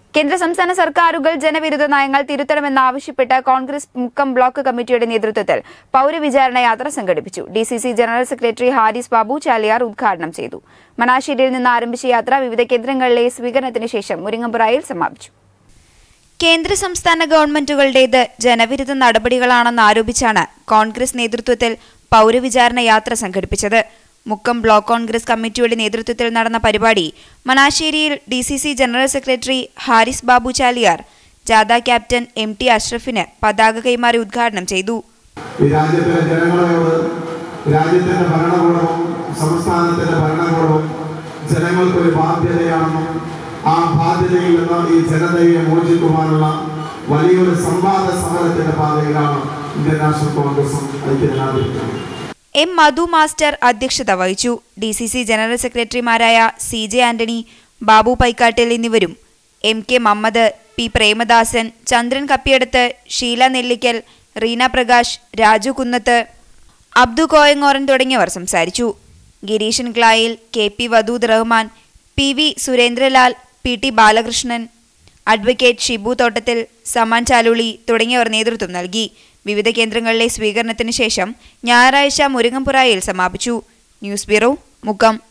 കേന്ദ്ര സംസ്ഥാന സർക്കാരുകൾ ജനവിരുദ്ധ നയങ്ങൾ തിരുത്തണമെന്നാവശ്യപ്പെട്ട് കോൺഗ്രസ് മുക്കം ബ്ലോക്ക് കമ്മിറ്റിയുടെ നേതൃത്വത്തിൽ പൌരവിചാരണ യാത്ര സംഘടിപ്പിച്ചു D C C general secretary Haris Babu Chaliyar ഉദ്ഘാടനം ചെയ്തു മണാശ്ശേരിയിൽ നിന്ന് ആരംഭിച്ച യാത്ര വിവിധ കേന്ദ്രങ്ങളിലെ സ്വീകരണത്തിന് ശേഷം മുരിങ്ങമ്പുറയിൽ സമാപിച്ചു കേന്ദ്ര സംസ്ഥാന ഗവൺമെന്റുകളുടേത് ജനവിരുദ്ധ നടപടികളാണെന്ന് ആരോപിച്ചാണ് കോൺഗ്രസ് നേതൃത്വത്തിൽ പൌരവിചാരണ യാത്ര സംഘടിപ്പിച്ചത് മുക്കം ബ്ലോക്ക് കോൺഗ്രസ് കമ്മിറ്റിയുടെ നേതൃത്വത്തിൽ നടന്ന പരിപാടി മണാശ്ശേരിയിൽ D C C general secretary Haris Babu Chaliyar ജാഥ ക്യാപ്റ്റൻ എം ടി അഷ്റഫിന് പതാക കൈമാറി ഉദ്ഘാടനം ചെയ്തു ഈ രാജ്യത്തിലെ ജനങ്ങളോട് രാജ്യത്തിന്റെ ഭരണകൂടവും സംസ്ഥാനത്തിന്റെ ഭരണകൂടവും ജനങ്ങൾക്കൊരു ബാധ്യതയാണെന്നും ആ ബാധ്യതയിൽ നിന്ന് ഈ ജനതയെ മോചിക്കുവാനുള്ള വലിയൊരു സംവാദ സമരത്തിന്റെ പാതയിലാണ് ഇന്ത്യൻ നാഷണൽ കോൺഗ്രസും ഐക്യജനാധിപത്യവും എം മധു മാസ്റ്റർ അധ്യക്ഷത വഹിച്ചു ഡി സി സി ജനറൽ സെക്രട്ടറിമാരായ സി ജെ ആന്റണി ബാബു പൈക്കാട്ടിൽ എന്നിവരും M K Mammad P Premadasan Chandran Kappiyadath Sheela Nellikkal Reena Prakash Raju Kunnath Abdu Koyangoran തുടങ്ങിയവർ സംസാരിച്ചു Gireeshan Klayil K P Wadood Rahman P V Surendralal P T Balakrishnan advocate Shibu Thottathil Saman ചാലുളി തുടങ്ങിയവർ നേതൃത്വം നൽകി വിവിധ കേന്ദ്രങ്ങളിലെ സ്വീകരണത്തിന് ശേഷം ഞായറാഴ്ച മുരുങ്ങമ്പുറയിൽ സമാപിച്ചു ന്യൂസ് ബ്യൂറോ മുക്കം